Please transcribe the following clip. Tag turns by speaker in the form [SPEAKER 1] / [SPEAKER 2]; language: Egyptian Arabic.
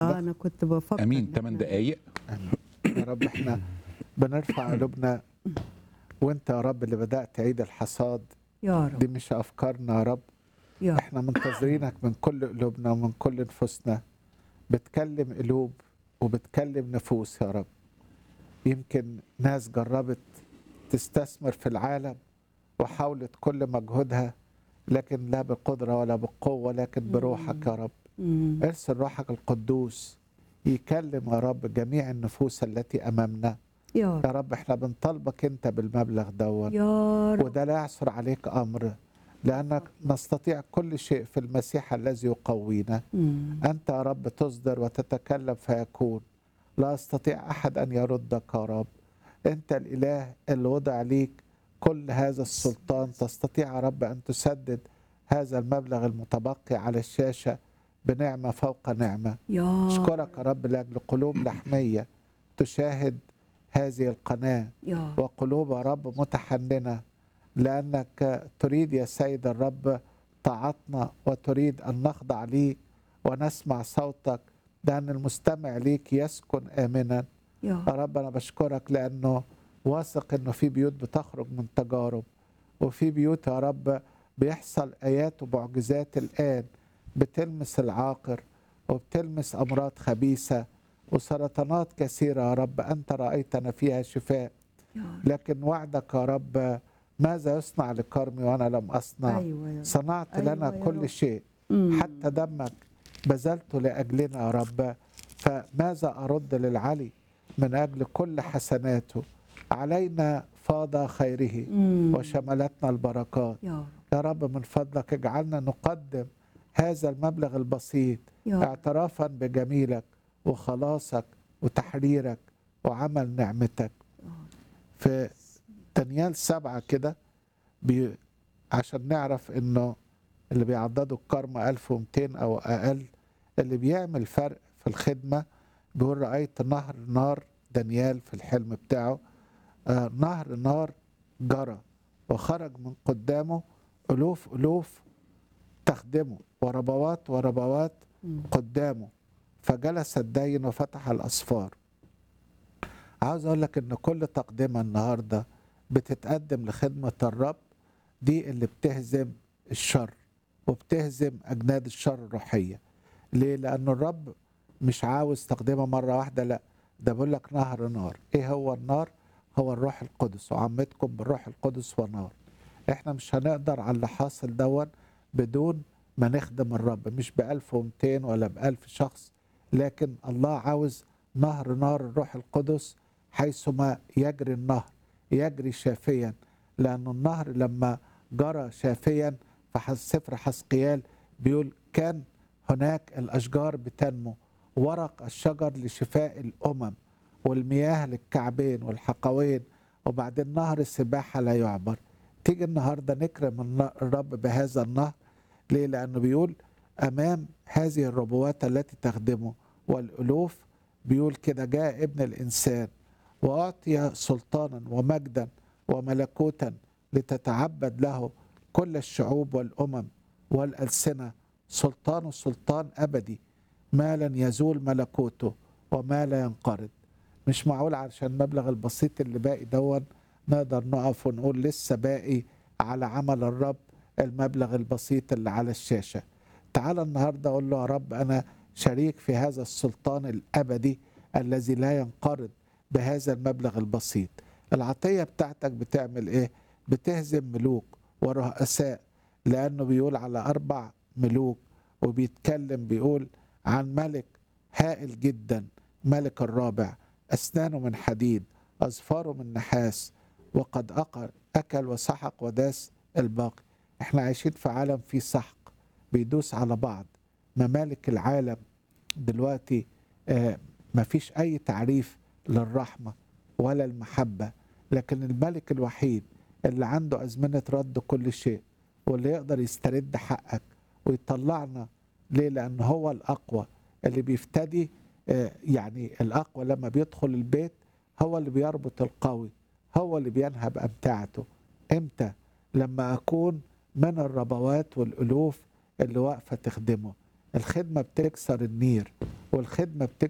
[SPEAKER 1] انا كنت بفكر
[SPEAKER 2] امين
[SPEAKER 1] إن
[SPEAKER 2] 8
[SPEAKER 1] إحنا-
[SPEAKER 2] دقائق
[SPEAKER 3] يا رب احنا بنرفع قلوبنا وانت يا رب اللي بدأت عيد الحصاد
[SPEAKER 1] يا رب
[SPEAKER 3] دي مش افكارنا يا رب
[SPEAKER 1] يا رب
[SPEAKER 3] احنا منتظرينك من كل قلوبنا ومن كل نفوسنا بتكلم قلوب وبتكلم نفوس يا رب يمكن ناس جربت تستثمر في العالم وحاولت كل مجهودها لكن لا بقدرة ولا بقوة لكن بروحك يا رب
[SPEAKER 1] مم.
[SPEAKER 3] ارسل روحك القدوس يكلم يا رب جميع النفوس التي أمامنا
[SPEAKER 1] يا رب
[SPEAKER 3] يا رب احنا بنطالبك انت بالمبلغ دون
[SPEAKER 1] يا رب
[SPEAKER 3] وده لا يعثر عليك امر لانك نستطيع كل شيء في المسيح الذي يقوينا
[SPEAKER 1] مم.
[SPEAKER 3] انت يا رب تصدر وتتكلم فيكون لا يستطيع احد ان يردك يا رب انت الاله اللي وضع ليك كل هذا السلطان تستطيع يا رب ان تسدد هذا المبلغ المتبقي على الشاشه بنعمه فوق نعمه
[SPEAKER 1] يا
[SPEAKER 3] اشكرك يا رب لاجل قلوب لحميه تشاهد هذه القناه
[SPEAKER 1] يا
[SPEAKER 3] وقلوب يا رب متحننة لأنك تريد يا سيد الرب طاعتنا وتريد أن نخضع ليك ونسمع صوتك لأن المستمع ليك يسكن آمنا
[SPEAKER 1] يا
[SPEAKER 3] يا رب أنا بشكرك لأنه واثق أنه في بيوت بتخرج من تجارب وفي بيوت يا رب بيحصل آيات ومعجزات الآن بتلمس العاقر وبتلمس أمراض خبيثة وسرطانات كثيرة يا رب أنت رأيتنا فيها شفاء
[SPEAKER 1] يا
[SPEAKER 3] لكن وعدك يا رب ماذا يصنع لكرمي وأنا لم أصنع
[SPEAKER 1] ايوه يا رب
[SPEAKER 3] صنعت
[SPEAKER 1] أيوة
[SPEAKER 3] لنا
[SPEAKER 1] يا
[SPEAKER 3] كل
[SPEAKER 1] رب.
[SPEAKER 3] شيء
[SPEAKER 1] مم.
[SPEAKER 3] حتى دمك بذلته لأجلنا يا رب فماذا أرد للعلي من أجل كل حسناته علينا فاض خيره
[SPEAKER 1] مم.
[SPEAKER 3] وشملتنا البركات
[SPEAKER 1] يا رب
[SPEAKER 3] يا رب من فضلك اجعلنا نقدم هذا المبلغ البسيط
[SPEAKER 1] يا رب
[SPEAKER 3] اعترافا بجميلك وخلاصك وتحريرك وعمل نعمتك في دانيال سبعة كده بي عشان نعرف انه اللي بيعضدوا الكرمة 1200 او اقل اللي بيعمل فرق في الخدمة بيقول رأيت نهر نار دانيال في الحلم بتاعه آه نهر نار جرى وخرج من قدامه ألوف ألوف تخدمه وربوات وربوات
[SPEAKER 1] مم.
[SPEAKER 3] قدامه فجلس الدين وفتح الأصفار عاوز أقول لك إن كل تقدمة النهاردة بتتقدم لخدمة الرب دي اللي بتهزم الشر وبتهزم أجناد الشر الروحية ليه؟ لأن الرب مش عاوز تقدمة مرة واحدة لا ده بيقول لك نهر نار إيه هو النار؟ هو الروح القدس وعمتكم بالروح القدس ونار احنا مش هنقدر على اللي حاصل دون بدون ما نخدم الرب مش ب 1200 ولا ب 1000 شخص لكن الله عاوز نهر نار الروح القدس حيثما يجري النهر يجري شافيا لأن النهر لما جرى شافيا في سفر حسقيال بيقول كان هناك الأشجار بتنمو ورق الشجر لشفاء الأمم والمياه للكعبين والحقوين وبعدين نهر السباحة لا يعبر تيجي النهاردة نكرم الن- الرب بهذا النهر ليه؟ لأنه بيقول أمام هذه الربوات التي تخدمه والألوف بيقول كده جاء ابن الإنسان وأعطي سلطانا ومجدا وملكوتا لتتعبد له كل الشعوب والأمم والألسنة سلطان سلطان أبدي ما لن يزول ملكوته وما لا ينقرض مش معقول علشان المبلغ البسيط اللي باقي دون نقدر نقف ونقول لسه باقي على عمل الرب المبلغ البسيط اللي على الشاشة تعال النهاردة أقول له يا رب أنا شريك في هذا السلطان الأبدي الذي لا ينقرض بهذا المبلغ البسيط العطية بتاعتك بتعمل إيه؟ بتهزم ملوك ورؤساء لأنه بيقول على أربع ملوك وبيتكلم بيقول عن ملك هائل جدا ملك الرابع أسنانه من حديد أظفاره من نحاس وقد أقر أكل وسحق وداس الباقي احنا عايشين في عالم فيه سحق بيدوس على بعض ممالك العالم دلوقتي آه مفيش أي تعريف للرحمة ولا المحبة لكن الملك الوحيد اللي عنده أزمنة رد كل شيء واللي يقدر يسترد حقك ويطلعنا ليه لأن هو الأقوى اللي بيفتدي آه، يعني الأقوى لما بيدخل البيت هو اللي بيربط القوي هو اللي بينهب أمتعته إمتى لما أكون من الربوات والألوف اللي واقفة تخدمه الخدمة بتكسر النير والخدمة